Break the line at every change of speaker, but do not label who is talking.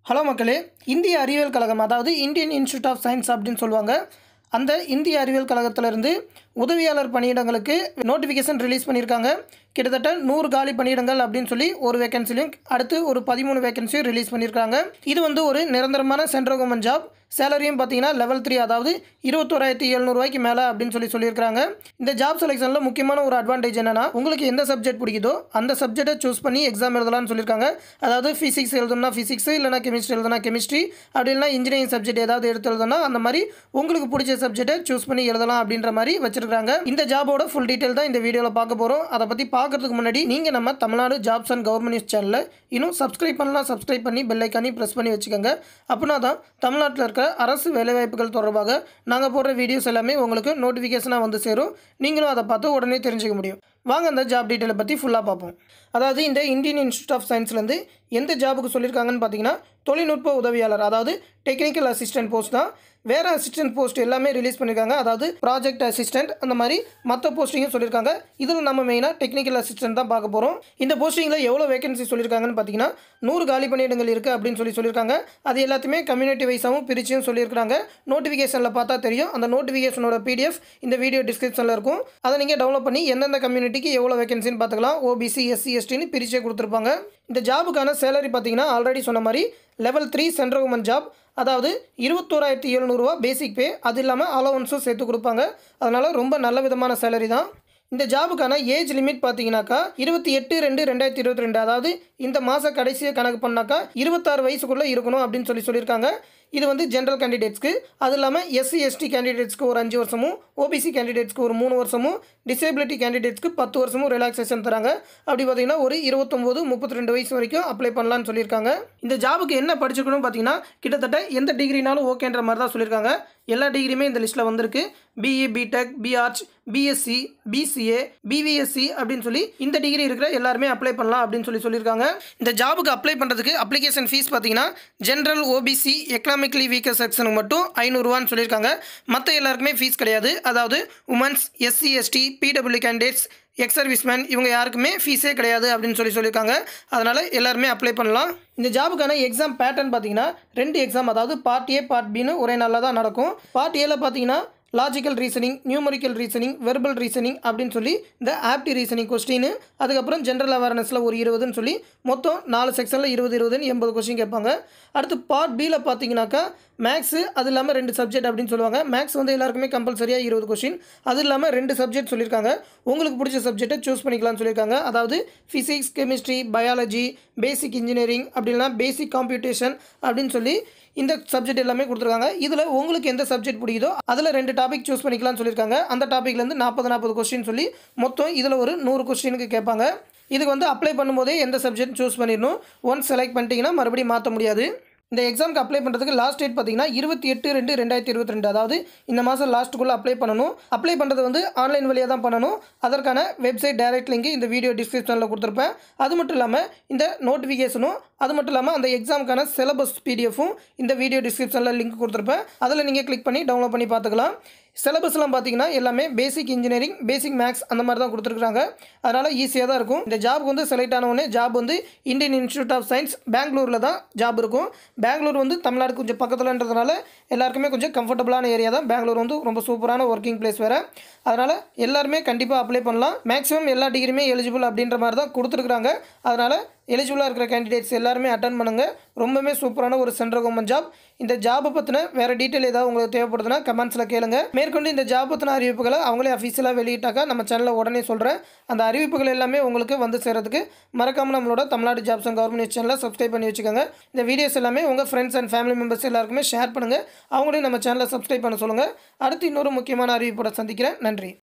hello மக்களே இந்திய அறிவியல் கழகம் அதாவது இந்தியன் இன்ஸ்டியூட் ஆஃப் சயின்ஸ் அப்படின்னு சொல்லுவாங்க அந்த இந்திய அறிவியல் கழகத்திலிருந்து உதவியாளர் பணியிடங்களுக்கு நோட்டிஃபிகேஷன் ரிலீஸ் பண்ணியிருக்காங்க கிட்டத்தட்ட நூறு காலி பணியிடங்கள் அப்படின்னு சொல்லி ஒரு வேகன்சிலையும் அடுத்து ஒரு பதிமூணு வேகன்சியும் ரிலீஸ் பண்ணியிருக்காங்க இது வந்து ஒரு நிரந்தரமான சென்ட்ரல் கவர்மெண்ட் ஜாப் சேலரியும் பார்த்தீங்கன்னா லெவல் த்ரீ அதாவது இருபத்தோராயிரத்தி எழுநூறுவாய்க்கு மேலே அப்படின்னு சொல்லி சொல்லியிருக்காங்க இந்த ஜாப் செலெக்ஷனில் முக்கியமான ஒரு அட்வான்டேஜ் என்னன்னா உங்களுக்கு எந்த சப்ஜெக்ட் பிடிக்குதோ அந்த சப்ஜெக்டை சூஸ் பண்ணி எக்ஸாம் எழுதலாம்னு சொல்லியிருக்காங்க அதாவது ஃபிசிக்ஸ் எழுதணும்னா ஃபிசிக்ஸ் இல்லைனா கெமிஸ்ட்ரி எழுதுனா கெமிஸ்ட்ரி அப்படி இல்லைனா இன்ஜினியரிங் சப்ஜெக்ட் ஏதாவது எடுத்து எழுதணும்னா அந்த மாதிரி உங்களுக்கு பிடிச்ச சப்ஜெக்டை சூஸ் பண்ணி எழுதலாம் அப்படின்ற மாதிரி வச்சிருக்காங்க இந்த ஜாபோட ஃபுல் டீட்டெயில் தான் இந்த வீடியோவில் பார்க்க போகிறோம் அதை பற்றி பார்க்கறதுக்கு முன்னாடி நீங்கள் நம்ம Tamil Nadu jobs and government news சேனலில் இன்னும் சப்ஸ்கிரைப் பண்ணலாம் சப்ஸ்கிரைப் பண்ணி பெல் ஐக்கானி ப்ரெஸ் பண்ணி வச்சுக்கோங்க அப்படின்னா தான் தமிழ்நாட்டில் இருக்க அரசு வேலைவாய்ப்புகள் தொடர்பாக நாங்கள் போடுற வீடியோஸ் எல்லாமே உங்களுக்கு நோட்டிஃபிகேஷனாக வந்து சேரும் நீங்களும் அதை பார்த்து உடனே தெரிஞ்சுக்க முடியும் வாங்க அந்த ஜாப் டீட்டெயிலை பற்றி ஃபுல்லாக பார்ப்போம் அதாவது இந்த இந்தியன் இன்ஸ்டியூட் ஆஃப் சயின்ஸ்லேருந்து எந்த ஜாபுக்கு சொல்லியிருக்காங்கன்னு பார்த்தீங்கன்னா தொழில்நுட்ப உதவியாளர் அதாவது டெக்னிக்கல் அசிஸ்டன்ட் போஸ்ட் தான் வேறு அசிஸ்டன்ட் போஸ்ட் எல்லாமே ரிலீஸ் பண்ணியிருக்காங்க அதாவது ப்ராஜெக்ட் அசிஸ்டன்ட் அந்த மாதிரி மற்ற போஸ்டிங்கும் சொல்லியிருக்காங்க இதில் நம்ம மெயினாக டெக்னிக்கல் அசிஸ்டன்ட் தான் பார்க்க போகிறோம் இந்த போஸ்டிங்கில் எவ்வளோ வேகன்சி சொல்லியிருக்காங்கன்னு பார்த்தீங்கன்னா நூறு காலி பணியிடங்கள் இருக்குது அப்படின்னு சொல்லி சொல்லியிருக்காங்க அது எல்லாத்தையுமே கம்யூனிட்டி வைஸாகவும் பிரிச்சும் சொல்லியிருக்காங்க நோட்டிஃபிகேஷனில் பார்த்தா தெரியும் அந்த நோட்டிஃபிகேஷனோட பிடிஎஃப் இந்த வீடியோ டிஸ்கிரிப்ஷனில் இருக்கும் அதை நீங்கள் டவுன்லோட் பண்ணி எந்தெந்த கம்யூனிட்டிக்கு எவ்வளோ வேகன்சின்னு பார்த்துக்கலாம் ஓபிசி எஸ்சி எஸ்டின்னு பிரிச்சே கொடுத்துருப்பாங்க இந்த ஜாபுக்கான சேலரி பார்த்தீங்கன்னா ஆல்ரெடி சொன்ன மாதிரி level three central government job அதாவது இருபத்தோராயிரத்தி எழுநூறுவா பேசிக் பே அது இல்லாமல் அலவன்ஸும் சேர்த்து கொடுப்பாங்க அதனால் ரொம்ப நல்ல விதமான சேலரி தான் இந்த ஜாபுக்கான ஏஜ் லிமிட் பார்த்தீங்கன்னாக்கா இருபத்தி எட்டு ரெண்டு ரெண்டாயிரத்தி இருபத்தி ரெண்டு அதாவது இந்த மாத கடைசியை கணக்கு பண்ணாக்கா இருபத்தாறு வயசுக்குள்ளே இருக்கணும் அப்படின்னு சொல்லி சொல்லியிருக்காங்க இது வந்து ஜென்ரல் கேண்டிடேட்ஸ்க்கு அது இல்லாமல் எஸ்சி எஸ்டி கேண்டிடேட்ஸ்க்கு ஒரு அஞ்சு வருஷமும் ஓபிசி கேண்டிடேட்ஸ்க்கு ஒரு மூணு வருஷமும் டிசேபிலிட்டி கேண்டிடேட்ஸ்க்கு பத்து வருஷமும் ரிலாக்ஸேஷன் தராங்க அப்படி பார்த்தீங்கன்னா ஒரு இருபத்தொம்போது முப்பத்தி ரெண்டு வயசு வரைக்கும் அப்ளை பண்ணலாம்னு சொல்லியிருக்காங்க இந்த ஜாபுக்கு என்ன படிச்சிருக்கணும் பார்த்தீங்கன்னா கிட்டத்தட்ட எந்த டிகிரினாலும் ஓகேன்ற மாதிரி தான் சொல்லியிருக்காங்க எல்லா டிகிரியுமே இந்த லிஸ்ட்டில் வந்திருக்கு BE BTech BArch BSc BCA BVSc அப்படின்னு சொல்லி இந்த டிகிரி இருக்கிற எல்லாருமே அப்ளை பண்ணலாம் அப்படின்னு சொல்லி சொல்லியிருக்காங்க இந்த ஜாபுக்கு அப்ளை பண்ணுறதுக்கு அப்ளிகேஷன் ஃபீஸ் பார்த்தீங்கன்னா ஜென்ரல் ஓபிசி எக்கனாமிக்கலி வீக்கர் செக்ஷனுக்கு மட்டும் ஐநூறுரூவான்னு சொல்லியிருக்காங்க மற்ற எல்லாருக்குமே ஃபீஸ் கிடையாது அதாவது womens SC ST PW candidates ex serviceman இவங்க யாருக்குமே ஃபீஸே கிடையாது அப்படின்னு சொல்லி சொல்லியிருக்காங்க அதனால் எல்லாருமே அப்ளை பண்ணலாம் இந்த ஜாபுக்கான எக்ஸாம் பேட்டர்ன் பார்த்தீங்கன்னா ரெண்டு எக்ஸாம் அதாவது பார்ட் ஏ பார்ட் பின்னு ஒரே நாளில் தான் நடக்கும் பார்ட் ஏல பார்த்தீங்கன்னா logical reasoning numerical reasoning verbal reasoning அப்படின்னு சொல்லி இந்த ஆப்டி ரீசனிங் கொஸ்டின் அதுக்கப்புறம் ஜென்ரல் அவேர்னஸில் ஒரு இருபதுன்னு சொல்லி மொத்தம் நாலு செக்ஷனில் இருபது இருபதுன்னு எண்பது கொஸ்டின் கேட்பாங்க அடுத்து பார்ட் பியில் பார்த்தீங்கன்னாக்கா மேக்ஸு அது இல்லாமல் ரெண்டு சப்ஜெக்ட் அப்படின்னு சொல்லுவாங்க மேக்ஸ் வந்து எல்லாருக்குமே கம்பல்சரியாக இருபது கொஸ்டின் அது இல்லாமல் ரெண்டு சப்ஜெக்ட் சொல்லியிருக்காங்க உங்களுக்கு பிடிச்ச சப்ஜெக்ட்டை சூஸ் பண்ணிக்கலாம்னு சொல்லியிருக்காங்க அதாவது physics chemistry biology basic engineering அப்படின்னா பேசிக் காம்ப்யூட்டேஷன் அப்படின்னு சொல்லி இந்த சப்ஜெக்ட் எல்லாமே கொடுத்துருக்காங்க இதில் உங்களுக்கு எந்த சப்ஜெக்ட் பிடிக்குதோ அதில் ரெண்டு டாபிக் சூஸ் பண்ணிக்கலாம்னு சொல்லியிருக்காங்க அந்த டாப்பிக்லேருந்து நாற்பது நாற்பது கொஸ்டின் சொல்லி மொத்தம் இதில் ஒரு நூறு கொஸ்டினுக்கு கேட்பாங்க இதுக்கு வந்து அப்ளை பண்ணும்போதே எந்த சப்ஜெக்ட் சூஸ் பண்ணிடணும் ஒன்ஸ் செலக்ட் பண்ணிட்டீங்கன்னா மறுபடியும் மாற்ற முடியாது இந்த எக்ஸாமுக்கு அப்ளை பண்ணுறதுக்கு லாஸ்ட் டேட் பார்த்தீங்கன்னா இருபத்தி எட்டு ரெண்டு ரெண்டாயிரத்தி இருபத்தி ரெண்டு அதாவது இந்த மாதம் லாஸ்ட்டுக்குள்ளே அப்ளை பண்ணணும் அப்ளை பண்ணுறது வந்து ஆன்லைன் வழியாக தான் பண்ணணும் அதற்கான வெப்சைட் டைரக்ட் லிங்க் இந்த வீடியோ டிஸ்கிரிப்ஷனில் கொடுத்துருப்பேன் அது மட்டும் இல்லாமல் இந்த நோட்டிஃபிகேஷனும் அது மட்டும் இல்லாமல் அந்த எக்ஸாமுக்கான சிலபஸ் பிடிஎஃப்பும் இந்த வீடியோ டிஸ்கிரிப்ஷனில் லிங்க் கொடுத்துருப்பேன் அதில் நீங்கள் கிளிக் பண்ணி டவுன்லோட் பண்ணி பார்த்துக்கலாம் சிலபஸ்லாம் பார்த்தீங்கன்னா எல்லாமே பேசிக் இன்ஜினியரிங் பேசிக் மேக்ஸ் அந்த மாதிரி தான் கொடுத்துருக்காங்க அதனால் ஈஸியாக தான் இருக்கும் இந்த ஜாப் வந்து செலக்ட் ஆனவுடனே ஜாப் வந்து இந்தியன் இன்ஸ்டியூட் ஆஃப் சயின்ஸ் பெங்களூரில் தான் ஜாப் இருக்கும் பெங்களூர் வந்து தமிழ்நாடு கொஞ்சம் பக்கத்துலன்றதுனால எல்லாருக்குமே கொஞ்சம் கம்ஃபர்டபுளான ஏரியா தான் பெங்களூர் வந்து ரொம்ப சூப்பரான ஒர்க்கிங் பிளேஸ் வேறு அதனால் எல்லாருமே கண்டிப்பாக அப்ளை பண்ணலாம் மேக்ஸிமம் எல்லா டிகிரியுமே எலிஜிபிள் அப்படின்ற மாதிரி தான் கொடுத்துருக்குறாங்க அதனால் எலிஜிபிளாக இருக்கிற கேண்டிடேட்ஸ் எல்லாருமே அட்டன் பண்ணுங்கள் ரொம்பவே சூப்பரான ஒரு சென்ட்ரல் கவர்மெண்ட் ஜாப் இந்த ஜாபை பற்றின வேறு டீட்டெயில் ஏதாவது உங்களுக்கு தேவைப்படுதுன்னா கமெண்ட்ஸில் கேளுங்க மேற்கொண்டு இந்த ஜாப் பற்றின அறிவிப்புகளை அவங்களே அஃபீஷியலாக வெளியிட்டாக்கா நம்ம சேனலில் உடனே சொல்கிறேன் அந்த அறிவிப்புகள் எல்லாமே உங்களுக்கு வந்து சேரதுக்கு மறக்காமல் நம்மளோட தமிழ்நாடு ஜாப்ஸ் அண்ட் கவர்மெண்ட் சேனலில் சப்ஸ்கிரைப் பண்ணி வச்சுக்கோங்க இந்த வீடியோஸ் எல்லாமே உங்கள் ஃப்ரெண்ட்ஸ் அண்ட் ஃபேமிலி மெம்பர்ஸ் எல்லாருக்குமே ஷேர் பண்ணுங்கள் அவங்களையும் நம்ம சேனலை சப்ஸ்கிரைப் பண்ண சொல்லுங்கள் அடுத்து இன்னொரு முக்கியமான அறிவிப்போட சந்திக்கிறேன் நன்றி